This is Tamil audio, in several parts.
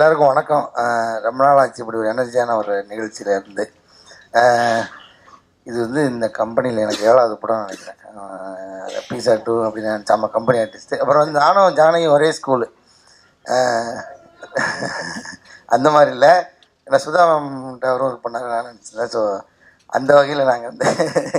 எல்லாருக்கும் வணக்கம் அஹ் ரொம்ப நாள் ஆச்சு இப்படி ஒரு எனர்ஜியான ஒரு நிகழ்ச்சியில் இருந்து அஹ் இது வந்து இந்த கம்பெனியில் எனக்கு ஏழாவது படம் நினைக்கிறேன் பீஸா டூ அப்படின்னு நினச்சா நம்ம கம்பெனி ஆர்டிஸ்ட்டு அப்புறம் வந்து நானும் ஜானகியும் ஒரே ஸ்கூலு அந்த மாதிரி இல்லை ஏன்னா சுதா மேம்கிட்ட அவரும் ஒர்க் பண்ணாங்க நான் நினச்சேன் ஸோ அந்த வகையில் நாங்கள் வந்து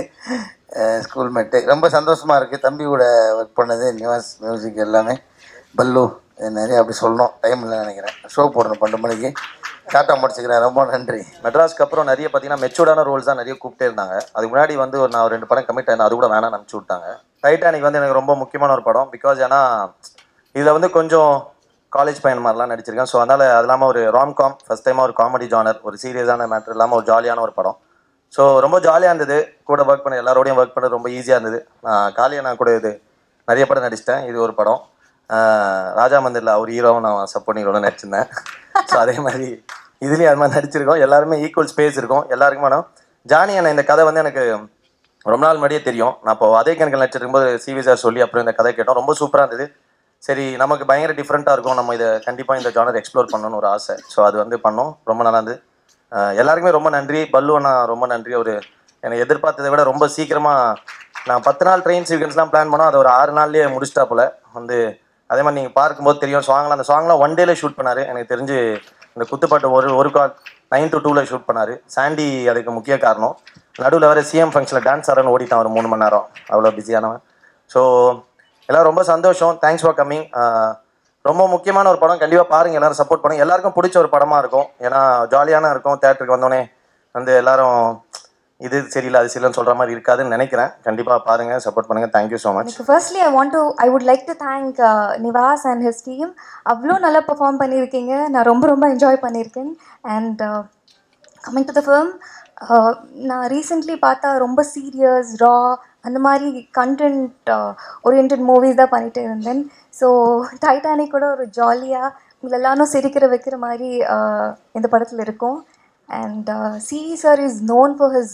ஸ்கூல் மேட்டு ரொம்ப சந்தோஷமாக இருக்குது தம்பி கூட ஒர்க் பண்ணது நிவாஸ் மியூசிக் எல்லாமே பல்லு இது நிறைய அப்படி சொல்லணும் டைம் இல்லை நினைக்கிறேன் ஷோ போடணும் பன்னெண்டு மணிக்கு டாட்டா முடிச்சுக்கிறேன் ரொம்ப நன்றி மெட்ராஸ்க்கு அப்புறம் நிறைய பார்த்தீங்கன்னா மெச்சூர்டான ரோல்ஸ் தான் நிறைய கூப்பிட்டே இருந்தாங்க அதுக்கு முன்னாடி வந்து ஒரு நான் ஒரு ரெண்டு படம் கமிட் ஆயிருந்தேன் அது கூட வேணாம் அனுப்பிச்சு விட்டாங்க டைட்டானிக் வந்து எனக்கு ரொம்ப முக்கியமான ஒரு படம் பிகாஸ் ஏன்னா இதில் வந்து கொஞ்சம் காலேஜ் பையன் மாதிரிலாம் நடிச்சிருக்கேன் ஸோ அதனால் அது இல்லாமல் ஒரு ராம்காம் ஃபஸ்ட் டைமாக ஒரு காமெடி ஜானர் ஒரு சீரியஸான மேட்டர் இல்லாமல் ஒரு ஜாலியான ஒரு படம் ஸோ ரொம்ப ஜாலியாக இருந்தது கூட ஒர்க் பண்ண எல்லாரோடையும் ஒர்க் பண்ணது ரொம்ப ஈஸியாக இருந்தது நான் காலியாக நான் கூட இது நிறைய படம் நடிச்சிட்டேன் இது ஒரு படம் ஆஹ் ராஜா மந்திரில் அவர் ஹீரோவும் நான் சப்போர்ட் ஹீரோட நடிச்சிருந்தேன் ஸோ அதே மாதிரி இதுலேயும் அது மாதிரி நடிச்சிருக்கோம் எல்லாருமே ஈக்குவல் ஸ்பேஸ் இருக்கும் எல்லாருக்கும் வேணும் ஜானி அண்ணன் இந்த கதை வந்து எனக்கு ரொம்ப நாள் முன்னாடியே தெரியும் நான் இப்போ அதே கணக்கில் நடிச்சிருக்கும்போது சிவி சார் சொல்லி அப்புறம் இந்த கதை கேட்டோம் ரொம்ப சூப்பராக இருந்தது சரி நமக்கு பயங்கர டிஃப்ரெண்ட்டாக இருக்கும் நம்ம இதை கண்டிப்பாக இந்த ஜானர் எக்ஸ்ப்ளோர் பண்ணணும்னு ஒரு ஆசை ஸோ அது வந்து பண்ணோம் ரொம்ப நல்லா இருந்தது ஆஹ் எல்லாருக்குமே ரொம்ப நன்றி பல்லு அண்ணா ரொம்ப நன்றி ஒரு என்னை எதிர்பார்த்ததை விட ரொம்ப சீக்கிரமாக நான் பத்து நாள் ட்ரெயின் சீக்வன்ஸ்லாம் பிளான் பண்ணோம் அது ஒரு ஆறு நாள்லேயே முடிச்சிட்டாப்புல வந்து அதே மாதிரி நீங்கள் பார்க்கும்போது தெரியும் சாங்லாம் அந்த சாங்லாம் ஒன் டேல ஷூட் பண்ணார் எனக்கு தெரிஞ்சு இந்த குத்துப்பாட்டு ஒரு ஒரு கால் நைன் டு டூவில் ஷூட் பண்ணார் சாண்டி அதுக்கு முக்கிய காரணம் நடுவில் வர சிஎம் ஃபங்க்ஷனில் டான்ஸ் ஆடன்னு ஓடிட்டான் ஒரு மூணு மணி நேரம் அவ்வளோ பிஸியானவன் ஸோ எல்லோரும் ரொம்ப சந்தோஷம் தேங்க்ஸ் ஃபார் கம்மிங் ரொம்ப முக்கியமான ஒரு படம் கண்டிப்பாக பாருங்கள் எல்லாரும் சப்போர்ட் பண்ணுங்க எல்லாருக்கும் பிடிச்ச ஒரு படமாக இருக்கும் ஏன்னா ஜாலியான இருக்கும் தேட்டருக்கு வந்தோடனே வந்து எல்லாரும் இது சரியில்லை அது சரியில்லைன்னு சொல்கிற மாதிரி இருக்காதுன்னு நினைக்கிறேன் கண்டிப்பாக பாருங்கள் சப்போர்ட் பண்ணுங்கள் தேங்க்யூ ஸோ மச் எனக்கு firstly I want to I would like to thank Nivas and his team அவ்வளோ நல்லா பெர்ஃபார்ம் பண்ணியிருக்கீங்க நான் ரொம்ப ரொம்ப என்ஜாய் பண்ணியிருக்கேன் and coming to the film நான் ரீசெண்ட்லி பார்த்தா ரொம்ப சீரியஸ் ரா அந்த மாதிரி கண்டென்ட் ஓரியன்ட் மூவிஸ் தான் பண்ணிட்டு இருந்தேன் ஸோ டைட்டானிக் கூட ஒரு ஜாலியாக உங்களை எல்லாரும் சிரிக்கிற வைக்கிற மாதிரி uh, இந்த படத்தில் இருக்கும் and CV sir is known for his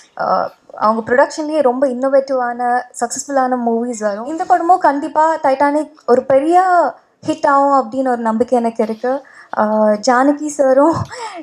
அவங்க ப்ரொடக்ஷன்லேயே ரொம்ப இன்னோவேட்டிவான சக்ஸஸ்ஃபுல்லான மூவிஸ் வரும் இந்த படமும் கண்டிப்பாக டைட்டானிக் ஒரு பெரிய ஹிட் ஆகும் அப்படின்னு ஒரு நம்பிக்கை எனக்கு இருக்குது ஜானகி சாரும்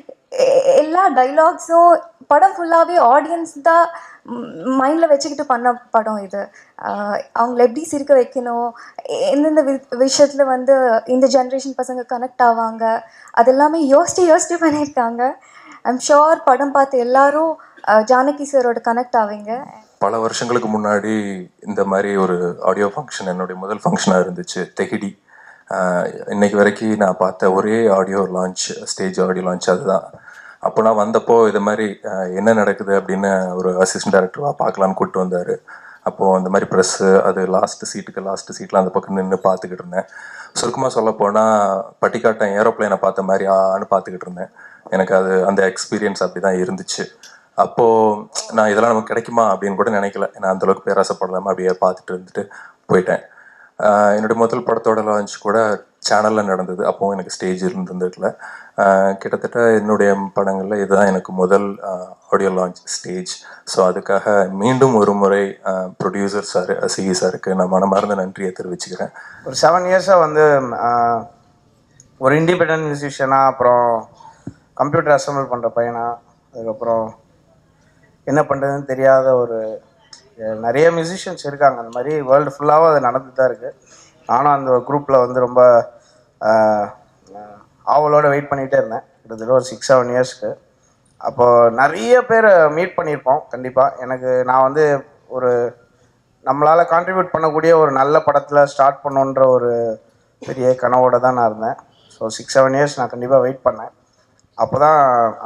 எல்லா டைலாக்ஸும் படம் ஃபுல்லாகவே ஆடியன்ஸ் தான் மைண்டில் வச்சுக்கிட்டு பண்ண படம் இது ஆஹ் அவங்கள எப்படி சிரிக்க வைக்கணும் எந்தெந்த வி விஷயத்தில் வந்து இந்த ஜென்ரேஷன் பசங்க கனெக்ட் ஆவாங்க அதெல்லாமே யோசிச்சு யோசிச்சு பண்ணியிருக்காங்க ஐம் ஷோர் படம் பார்த்து எல்லாரும் ஆஹ் ஜானகி சாரோட கனெக்ட் ஆவீங்க பல வருஷங்களுக்கு முன்னாடி இந்த மாதிரி ஒரு ஆடியோ ஃபங்க்ஷன் என்னுடைய முதல் ஃபங்க்ஷனாக இருந்துச்சு தெஹிடி ஆஹ் இன்னைக்கு வரைக்கும் நான் பார்த்த ஒரே audio launch stage audio launch அதுதான் அப்போ நான் வந்தப்போ இது மாதிரி ஆஹ் என்ன நடக்குது அப்படின்னு ஒரு அசிஸ்டன்ட் டேரக்டராக பார்க்கலான்னு கூப்பிட்டு வந்தார் அப்போது அந்த மாதிரி ப்ரெஸ்ஸு அது லாஸ்ட் சீட்டுக்கு லாஸ்ட் சீட்டில் அந்த பக்கம் நின்று பார்த்துக்கிட்டு இருந்தேன் சுருக்கமாக சொல்ல போனால் பட்டிக்காட்டம் ஏரோப்ளேனை பார்த்த மாதிரி ஆன்னு பார்த்துக்கிட்டு இருந்தேன் எனக்கு அது அந்த எக்ஸ்பீரியன்ஸ் அப்படி தான் இருந்துச்சு அப்போது நான் இதெல்லாம் நமக்கு கிடைக்குமா அப்படின்னு கூட நினைக்கல நான் அந்தளவுக்கு பேராசப்படலாமல் அப்படியே பார்த்துட்டு இருந்துட்டு போயிட்டேன் ஆஹ் என்னுடைய முதல் படத்தோட லான்ச் கூட சேனலில் நடந்தது அப்போவும் எனக்கு ஸ்டேஜ் இருந்திருந்துருக்கல ஆஹ் கிட்டத்தட்ட என்னுடைய படங்களில் இதுதான் எனக்கு முதல் ஆடியோ லான்ச் ஸ்டேஜ் ஸோ அதுக்காக மீண்டும் ஒரு முறை ப்ரொடியூசர் சார் சிஇ சாருக்கு நான் மனமார்ந்த நன்றியை தெரிவிச்சுக்கிறேன் ஒரு செவன் இயர்ஸாக வந்து ஆஹ், ஒரு இண்டிபெண்ட் மியூசிஷியனாக அப்புறம் கம்ப்யூட்டர் அசம்பிள் பண்ணுற பையனா அதுக்கப்புறம் என்ன பண்ணுறதுன்னு தெரியாத ஒரு அஹ், நிறைய மியூசிஷியன்ஸ் இருக்காங்க அந்த மாதிரி வேர்ல்டு ஃபுல்லாகவும் அது நடந்துட்டு தான் இருக்குது நானும் அந்த குரூப்பில் வந்து ரொம்ப ஆஹ், ஆஹ், ஆவலோட வெயிட் பண்ணிகிட்டே இருந்தேன் கிட்டத்தட்ட ஒரு சிக்ஸ் செவன் இயர்ஸ்க்கு அப்போது நிறைய பேர் மீட் பண்ணியிருப்போம் கண்டிப்பாக எனக்கு நான் வந்து ஒரு நம்மளால் கான்ட்ரிபியூட் பண்ணக்கூடிய ஒரு நல்ல படத்தில் ஸ்டார்ட் பண்ணணுன்ற ஒரு பெரிய கனவோட தான் நான் இருந்தேன் ஸோ சிக்ஸ் செவன் இயர்ஸ் நான் கண்டிப்பாக வெயிட் பண்ணேன் அப்போ தான்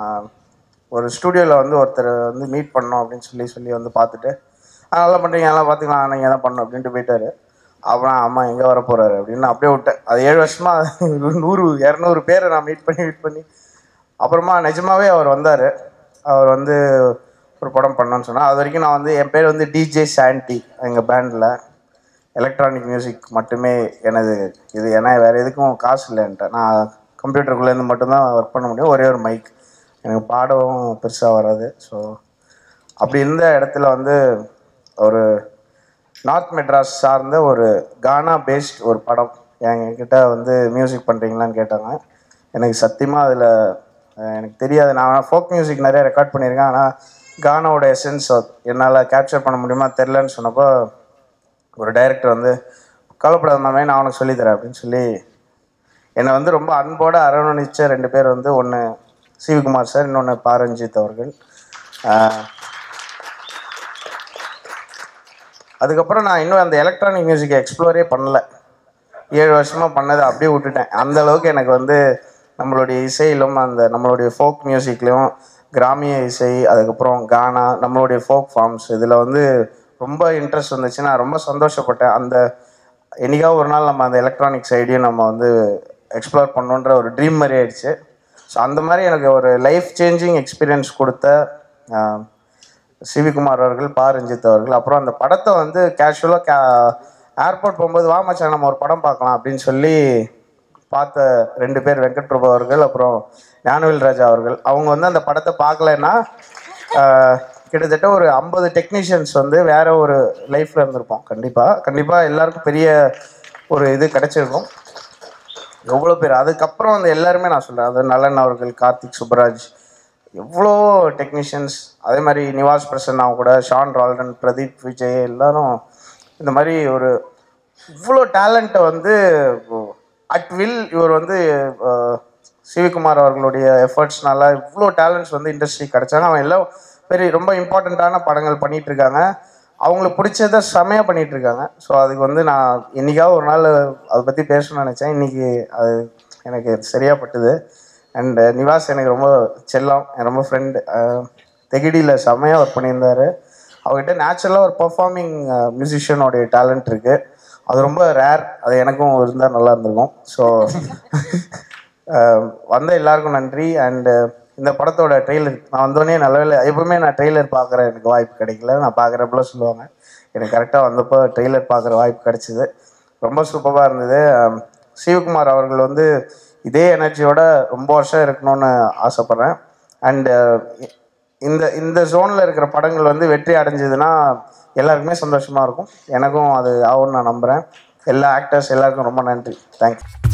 ஒரு ஸ்டூடியோவில் வந்து ஒருத்தர் வந்து மீட் பண்ணோம் அப்படின்னு சொல்லி சொல்லி வந்து பார்த்துட்டு "ஆ, நல்லா பண்ணுறீங்க நல்லா பார்த்துக்கலாம் நீங்கள் தான் பண்ணணும் அப்படின்ட்டு போயிட்டாரு அப்புறம் அம்மா எங்கே வர போகிறாரு அப்படின்னு நான் அப்படியே விட்டேன் அது ஏழு வருஷமாக நூறு இரநூறு பேரை நான் மீட் பண்ணி மீட் பண்ணி அப்புறமா நிஜமாவே அவர் வந்தார் அவர் வந்து ஒரு படம் பண்ணோன்னு சொன்னால் அது வரைக்கும் நான் வந்து என் பேர் வந்து டிஜே சாண்டி எங்கள் பேண்டில் எலக்ட்ரானிக் மியூசிக் மட்டுமே எனது இது ஏன்னா வேறு எதுக்கும் காசு இல்லைன்ட்டேன் நான் கம்ப்யூட்டருக்குள்ளேருந்து மட்டும்தான் ஒர்க் பண்ண முடியும் ஒரே ஒரு மைக் எனக்கு பாடவும் பெருசாக வராது ஸோ அப்படி இருந்த இடத்துல வந்து ஒரு நார்த் மெட்ராஸ் சார்ந்த ஒரு கானா பேஸ்ட் ஒரு படம் என்கிட்ட வந்து மியூசிக் பண்ணுறீங்களான்னு கேட்டாங்க எனக்கு சத்தியமாக அதில் எனக்கு தெரியாது நான் ஃபோக் மியூசிக் நிறைய ரெக்கார்ட் பண்ணியிருக்கேன் ஆனால் கானாவோட எசன்ஸ் என்னால் கேப்சர் பண்ண முடியுமா தெரிலன்னு சொன்னப்போ ஒரு டைரக்டர் வந்து கவலைப்படாத மாமே நான் அவனுக்கு சொல்லித்தரேன் அப்படின்னு சொல்லி என்னை வந்து ரொம்ப அன்போடு அரவணைச்ச ரெண்டு பேர் வந்து ஒன்று சிவகுமார் சார் இன்னொன்று பாரஞ்சித் அவர்கள் ஆஹ் அதுக்கப்புறம் நான் இன்னும் அந்த எலக்ட்ரானிக் மியூசிக்கை எக்ஸ்ப்ளோரே பண்ணல ஏழு வருஷமாக பண்ணதை அப்படியே விட்டுட்டேன் அந்த அளவுக்கு எனக்கு வந்து நம்மளுடைய இசையிலும் அந்த நம்மளுடைய ஃபோக் மியூசிக்லையும் கிராமிய இசை அதுக்கப்புறம் கானா நம்மளுடைய ஃபோக் ஃபார்ம்ஸ் இதில் வந்து ரொம்ப இன்ட்ரெஸ்ட் வந்துச்சு நான் ரொம்ப சந்தோஷப்பட்டேன் அந்த என்னைக்காவது ஒரு நாள் நம்ம அந்த எலக்ட்ரானிக் சைடையும் நம்ம வந்து எக்ஸ்ப்ளோர் பண்ணணுன்ற ஒரு ட்ரீம் மாதிரி ஆயிடுச்சு ஸோ அந்த மாதிரி எனக்கு ஒரு லைஃப் சேஞ்சிங் எக்ஸ்பீரியன்ஸ் கொடுத்த ஆஹ், சிவிகுமார் அவர்கள் பா ரஞ்சித் அவர்கள் அப்புறம் அந்த படத்தை வந்து கேஷுவலாக கே ஏர்போர்ட் போகும்போது வா மச்சான் நம்ம ஒரு படம் பார்க்கலாம் அப்படின்னு சொல்லி பார்த்த ரெண்டு பேர் வெங்கட் பிரபு அவர்கள் அப்புறம் ஞானவேல் ராஜா அவர்கள் அவங்க வந்து அந்த படத்தை பார்க்கலன்னா ஆஹ், கிட்டத்தட்ட ஒரு ஐம்பது டெக்னீஷியன்ஸ் வந்து வேற ஒரு லைஃப்ல இருந்திருப்போம் கண்டிப்பாக கண்டிப்பாக எல்லாருக்கும் பெரிய ஒரு இது கிடைச்சிருக்கும் எவ்வளோ பேர் அதுக்கப்புறம் அந்த எல்லாருமே நான் சொல்கிறேன் அது நலன் அவர்கள் கார்த்திக் சுப்ராஜ் எவ்வளோ டெக்னீஷியன்ஸ் அதே மாதிரி நிவாஸ் பிரசன்னா கூட ஷான் ரால்டன் பிரதீப் விஜய் எல்லாரும் இந்த மாதிரி ஒரு இவ்வளோ டேலண்ட்டை வந்து அட் வில் இவர் வந்து அஹ், சிவிகுமார் அவர்களுடைய எஃபர்ட்ஸ்னால இவ்வளோ டேலண்ட்ஸ் வந்து இண்டஸ்ட்ரி கிடைச்சாங்க அவன் எல்லாம் பெரிய ரொம்ப இம்பார்ட்டண்ட்டான படங்கள் பண்ணிட்டு இருக்காங்க அவங்களுக்கு பிடிச்சத செமையாக பண்ணிட்டு இருக்காங்க ஸோ அதுக்கு வந்து நான் என்னைக்காவது ஒரு நாள் அதை பற்றி பேசணும்னு நினச்சேன் இன்னைக்கு அது எனக்கு சரியாக பட்டுது அண்ட் நிவாஸ் எனக்கு ரொம்ப செல்லம் என் ரொம்ப ஃப்ரெண்டு தெகிடியில் செம்மையாக ஒர்க் பண்ணியிருந்தாரு அவர்கிட்ட நேச்சுரலாக ஒரு பர்ஃபார்மிங் மியூசிஷியனோடைய டேலண்ட் இருக்குது அது ரொம்ப ரேர் அது எனக்கும் இருந்தால் நல்லா இருந்திருக்கும் ஸோ வந்த எல்லாருக்கும் நன்றி அண்டு இந்த படத்தோட ட்ரெய்லர் நான் வந்தோடனே நல்ல வேலை எப்பவுமே நான் ட்ரெய்லர் பார்க்குற எனக்கு வாய்ப்பு கிடைக்கல நான் பார்க்குறப்பல சொல்லுவாங்க எனக்கு கரெக்டாக வந்தப்போ ட்ரெய்லர் பார்க்குற வாய்ப்பு கிடைச்சிது ரொம்ப சூப்பராக இருந்தது அம், சிவகுமார் அவர்கள் வந்து இதே எனர்ஜியோட ரொம்ப வருஷம் இருக்கணும்னு ஆசைப்பட்றேன் அண்டு இந்த இந்த ஜோனில் இருக்கிற படங்கள் வந்து வெற்றி அடைஞ்சதுன்னா எல்லாருக்குமே சந்தோஷமாக இருக்கும் எனக்கும் அது ஆகும்னு நான் நம்புகிறேன் எல்லா ஆக்டர்ஸ் எல்லாருக்கும் ரொம்ப நன்றி தேங்க்யூ